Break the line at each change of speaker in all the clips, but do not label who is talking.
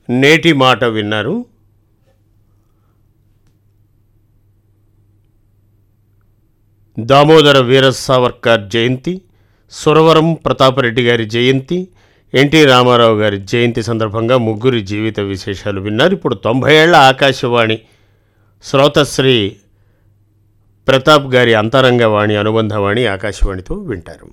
నేటి మాట విన్నారు దామోదర వీర సావర్కర్ జయంతి సురవరం ప్రతాపరెడ్డి గారి జయంతి ఎన్టీ రామారావు గారి జయంతి సందర్భంగా ముగ్గురి జీవిత విశేషాలు విన్నారు ఇప్పుడు తొంభై ఏళ్ల ఆకాశవాణి శ్రోతశ్రీ ప్రతాప్ గారి అంతరంగవాణి అనుబంధవాణి ఆకాశవాణితో వింటారు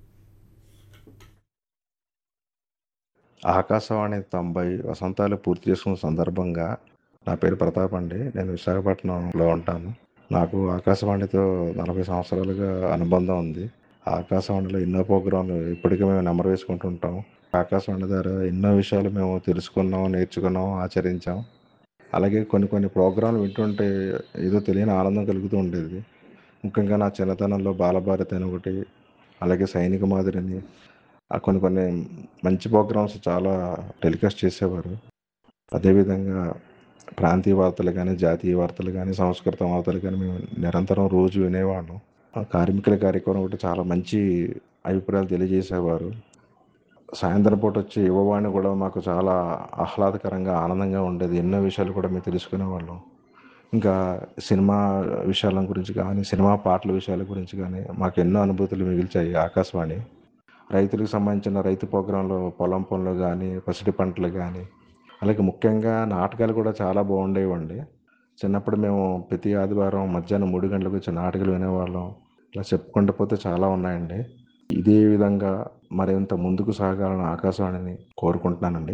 ఆకాశవాణి తొంభై వసంతాలు పూర్తి చేసుకున్న సందర్భంగా నా పేరు ప్రతాప్ అండి నేను విశాఖపట్నంలో ఉంటాను నాకు ఆకాశవాణితో నలభై సంవత్సరాలుగా అనుబంధం ఉంది ఆకాశవాణిలో ఎన్నో ప్రోగ్రాంలు ఇప్పటికీ మేము నెంబర్ వేసుకుంటుంటాం ఆకాశవాణి ద్వారా ఎన్నో విషయాలు మేము తెలుసుకున్నాం నేర్చుకున్నాం ఆచరించాం అలాగే కొన్ని కొన్ని ప్రోగ్రాంలు వింటుంటే ఏదో తెలియని ఆనందం కలుగుతూ ఉండేది ముఖ్యంగా నా చిన్నతనంలో బాలభారతి అని ఒకటి అలాగే సైనిక మాదిరిని ఆ కొన్ని కొన్ని మంచి ప్రోగ్రామ్స్ చాలా టెలికాస్ట్ చేసేవారు అదేవిధంగా ప్రాంతీయ వార్తలు కానీ జాతీయ వార్తలు కానీ సంస్కృత వార్తలు కానీ మేము నిరంతరం రోజు వినేవాళ్ళం ఆ కార్మికుల కార్యక్రమం ఒకటి చాలా మంచి అభిప్రాయాలు తెలియజేసేవారు సాయంత్రం పూట వచ్చి యువవాణి కూడా మాకు చాలా ఆహ్లాదకరంగా ఆనందంగా ఉండేది ఎన్నో విషయాలు కూడా మేము తెలుసుకునేవాళ్ళం ఇంకా సినిమా విషయాల గురించి కానీ సినిమా పాటల విషయాల గురించి కానీ మాకు ఎన్నో అనుభూతులు మిగిల్చాయి ఆకాశవాణి రైతులకు సంబంధించిన రైతు ప్రోగ్రాంలు పొలం పనులు కానీ పసిడి పంటలు కానీ అలాగే ముఖ్యంగా నాటకాలు కూడా చాలా బాగుండేవండి చిన్నప్పుడు మేము ప్రతి ఆదివారం మధ్యాహ్నం మూడు గంటలకు వచ్చి నాటకాలు వినేవాళ్ళం ఇలా చెప్పుకుంటూ పోతే చాలా ఉన్నాయండి ఇదే విధంగా మరింత ముందుకు సాగాలని ఆకాశవాణిని కోరుకుంటున్నానండి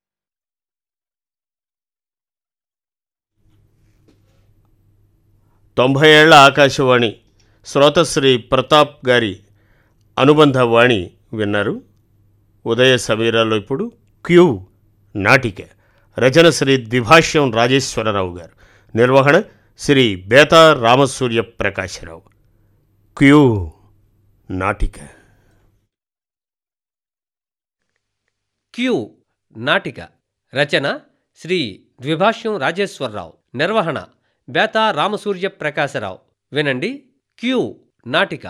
తొంభై ఏళ్ల ఆకాశవాణి శ్రోతశ్రీ ప్రతాప్ గారి అనుబంధ వాణి విన్నారు ఉదయ సమీరాలో ఇప్పుడు క్యూ నాటిక రచన శ్రీ ద్విభాష్యం రాజేశ్వరరావు గారు నిర్వహణ శ్రీ బేతా రామసూర్య ప్రకాశరావు క్యూ నాటిక
క్యూ నాటిక రచన శ్రీ ద్విభాష్యం రాజేశ్వరరావు నిర్వహణ బేతా రామసూర్య ప్రకాశరావు వినండి క్యూ నాటిక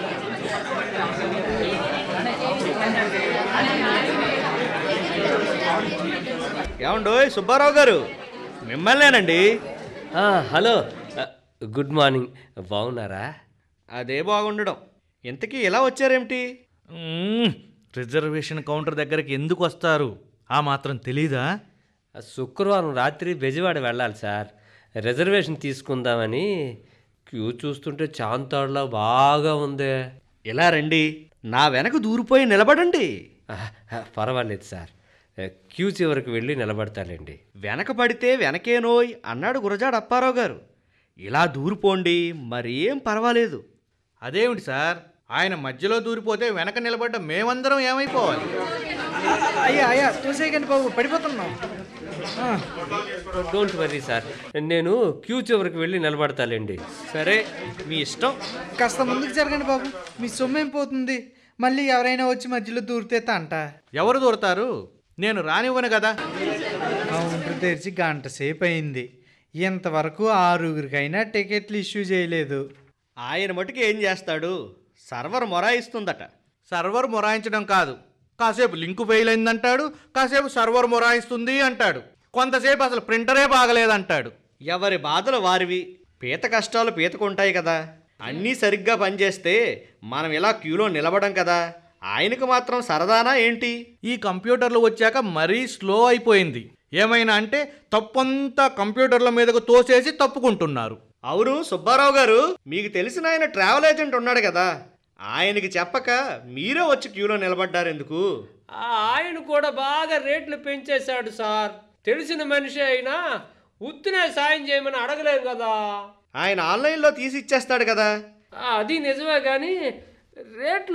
ఏమండోయ్ సుబ్బారావు గారు మిమ్మల్నేనండి
ఆ, హలో ఆ, గుడ్ మార్నింగ్ బాగున్నారా
అదే బాగుండడం ఇంతకీ ఇలా వచ్చారేమిటి
మ్మ్. రిజర్వేషన్ కౌంటర్ దగ్గరికి ఎందుకు వస్తారు ఆ మాత్రం తెలీదా
ఆ, శుక్రవారం రాత్రి బెజవాడ వెళ్ళాలి సార్ రిజర్వేషన్ తీసుకుందామని క్యూ చూస్తుంటే చాంతాడులా బాగా ఉంది
ఇలా రండి నా వెనక దూరిపోయి నిలబడండి
ఆ, ఆ, పర్వాలేదు సార్ ఆ, క్యూ చివరికి వెళ్ళి నిలబడతానండి
వెనక పడితే వెనకేనోయ్ అన్నాడు గురజాడ అప్పారావు గారు ఇలా దూరిపోండి మరేం పర్వాలేదు
అదేమిటి సార్ ఆయన మధ్యలో దూరిపోతే వెనక నిలబడ్డ మేమందరం ఏమైపోవాలి
అయ్యా అయ్యా తోసేయకండి బాబు పడిపోతున్నాం ఆ,
డోంట్ వరీ సార్ నేను క్యూ చివరికి వెళ్ళి నిలబడతాలేండి
సరే మీ ఇష్టం
కాస్త ముందుకు జరగండి బాబు మీ సొమ్మేం పోతుంది మళ్ళీ ఎవరైనా వచ్చి మధ్యలో దూరితే తంట
ఎవరు దూరతారు నేను రానివ్వను కదా
కౌంటర్ తెరిచి గంట సేపు అయింది ఇంతవరకు ఆరుగురికైనా టికెట్లు ఇష్యూ చేయలేదు
ఆయన మటుకు ఏం చేస్తాడు సర్వర్ మొరాయిస్తుందట
సర్వర్ మొరాయించడం కాదు కాసేపు లింకు ఫెయిల్ అయిందంటాడు కాసేపు సర్వర్ మొరాయిస్తుంది అంటాడు కొంతసేపు అసలు ప్రింటరే బాగలేదంటాడు
ఎవరి బాధలు వారివి పీత కష్టాలు పీతకుంటాయి కదా అన్నీ సరిగ్గా పనిచేస్తే మనం ఇలా క్యూలో నిలబడం కదా ఆయనకు మాత్రం సరదానా ఏంటి
ఈ కంప్యూటర్లు వచ్చాక మరీ స్లో అయిపోయింది ఏమైనా అంటే తప్పంతా కంప్యూటర్ల మీదకు తోసేసి తప్పుకుంటున్నారు
అవును సుబ్బారావు గారు మీకు తెలిసిన ఆయన ట్రావెల్ ఏజెంట్ ఉన్నాడు కదా ఆయనకి చెప్పక మీరే వచ్చి క్యూలో నిలబడ్డారు ఎందుకు
ఆ, ఆయన కూడా బాగా రేట్లు పెంచేశాడు సార్ తెలిసిన మనిషి అయినా ఉత్తినే సాయం చేయమని అడగలేం కదా
ఆయన ఆన్లైన్లో తీసి ఇచ్చేస్తాడు కదా
ఆ, అది నిజమే కానీ రేట్లు